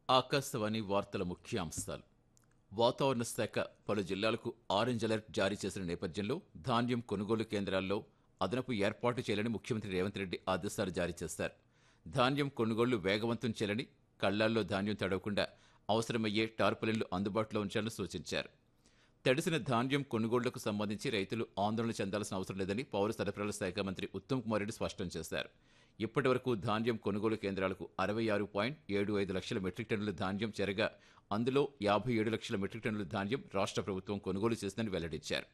ఆకాశవాణి వార్తల ముఖ్యాంశాలు వాతావరణ శాఖ పలు జిల్లాలకు ఆరెంజ్ అలర్ట్ జారీ చేసిన నేపథ్యంలో ధాన్యం కొనుగోలు కేంద్రాల్లో అదనపు ఏర్పాటు చేయాలని ముఖ్యమంత్రి రేవంత్ రెడ్డి ఆదేశాలు జారీ చేశారు ధాన్యం కొనుగోళ్లు వేగవంతం చేయాలని కళ్లాల్లో ధాన్యం తడవకుండా అవసరమయ్యే టార్పలిన్లు అందుబాటులో ఉంచాలని సూచించారు తడిసిన ధాన్యం కొనుగోళ్లకు సంబంధించి రైతులు ఆందోళన చెందాల్సిన అవసరం లేదని పౌర సరఫరాల శాఖ మంత్రి ఉత్తమ్ కుమార్ రెడ్డి స్పష్టం చేశారు ఇప్పటి వరకు ధాన్యం కొనుగోలు కేంద్రాలకు అరవై ఆరు పాయింట్ ఏడు ఐదు లక్షల మెట్రిక్ టన్నుల ధాన్యం చెరగా అందులో యాభై ఏడు లక్షల మెట్రిక్ టన్నుల ధాన్యం రాష్ట్ర ప్రభుత్వం కొనుగోలు చేసిందని వెల్లడించారు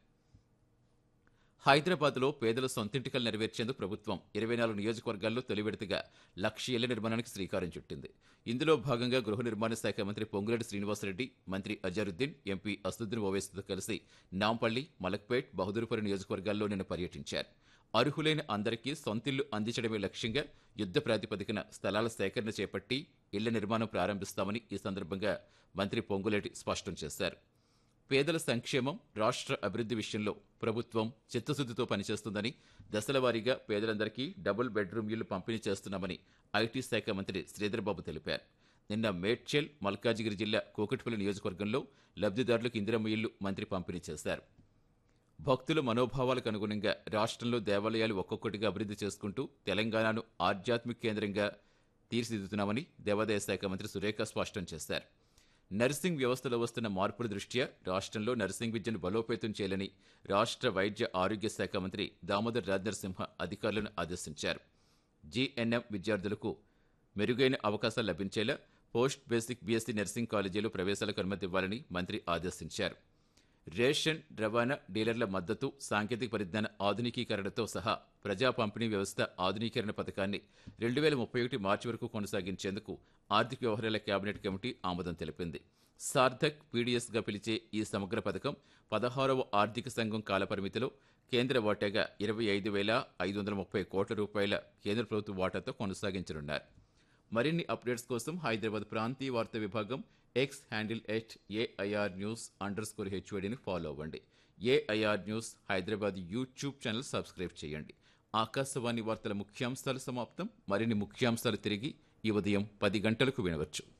హైదరాబాద్లో పేదల సొంతింటికలు నెరవేర్చేందుకు ప్రభుత్వం ఇరవై నాలుగు నియోజకవర్గాల్లో తొలి విడతగా లక్ష ఇళ్ల నిర్మాణానికి శ్రీకారం చుట్టింది ఇందులో భాగంగా గృహ నిర్మాణ శాఖ మంత్రి పొంగులేటి శ్రీనివాసరెడ్డి మంత్రి అజరుద్దీన్ ఎంపీ అసదుద్దీన్ ఓవైసీతో కలిసి నాంపల్లి మలక్పేట్ బహదూర్పురం నియోజకవర్గాల్లో నిన్న పర్యటించారు అర్హులైన అందరికీ సొంతిల్లు అందించడమే లక్ష్యంగా యుద్ధ ప్రాతిపదికన స్థలాల సేకరణ చేపట్టి ఇళ్ల నిర్మాణం ప్రారంభిస్తామని ఈ సందర్భంగా మంత్రి పొంగులేటి స్పష్టం చేశారు పేదల సంక్షేమం రాష్ట్ర అభివృద్ధి విషయంలో ప్రభుత్వం చిత్తశుద్ధితో పనిచేస్తుందని దశలవారీగా పేదలందరికీ డబుల్ బెడ్రూమ్ ఇళ్లు పంపిణీ చేస్తున్నామని ఐటీ శాఖ మంత్రి శ్రీధర్బాబు తెలిపారు నిన్న మేడ్చల్ మల్కాజిగిరి జిల్లా కోకటిపల్లి నియోజకవర్గంలో లబ్ధిదారులకు ఇందిరమ్మ ఇళ్లు మంత్రి పంపిణీ చేశారు భక్తుల మనోభావాలకు అనుగుణంగా రాష్ట్రంలో దేవాలయాలు ఒక్కొక్కటిగా అభివృద్ధి చేసుకుంటూ తెలంగాణను ఆధ్యాత్మిక కేంద్రంగా తీర్చిదిద్దుతున్నామని దేవాదాయ శాఖ మంత్రి సురేఖ స్పష్టం చేశారు నర్సింగ్ వ్యవస్థలో వస్తున్న మార్పుల దృష్ట్యా రాష్ట్రంలో నర్సింగ్ విద్యను బలోపేతం చేయాలని రాష్ట్ర వైద్య ఆరోగ్య శాఖ మంత్రి దామోదర్ రాజనరసింహ అధికారులను ఆదేశించారు జీఎన్ఎం విద్యార్థులకు మెరుగైన అవకాశాలు లభించేలా పోస్ట్ బేసిక్ బీఎస్సీ నర్సింగ్ కాలేజీలో ప్రవేశాలకు అనుమతి ఇవ్వాలని మంత్రి ఆదేశించారు రేషన్ రవాణా డీలర్ల మద్దతు సాంకేతిక పరిజ్ఞాన ఆధునికీకరణతో సహా ప్రజా పంపిణీ వ్యవస్థ ఆధునీకరణ పథకాన్ని రెండు వేల ముప్పై ఒకటి మార్చి వరకు కొనసాగించేందుకు ఆర్థిక వ్యవహారాల కేబినెట్ కమిటీ ఆమోదం తెలిపింది సార్థక్ పీడీఎస్గా పిలిచే ఈ సమగ్ర పథకం పదహారవ ఆర్థిక సంఘం కాలపరిమితిలో కేంద్ర వాటాగా ఇరవై ఐదు వేల ఐదు వందల ముప్పై కోట్ల రూపాయల కేంద్ర ప్రభుత్వ వాటాతో కొనసాగించనున్నారు మరిన్ని అప్డేట్స్ కోసం హైదరాబాద్ ప్రాంతీయ వార్తా విభాగం X handle at A I R news underscore స్కోర్ హెచ్వడిని ఫాలో అవ్వండి A I R news Hyderabad YouTube channel subscribe చేయండి ఆకాశవాణి వార్తల ముఖ్యాంశాలు సమాప్తం మరిన్ని ముఖ్యాంశాలు తిరిగి ఈ ఉదయం పది గంటలకు వినవచ్చు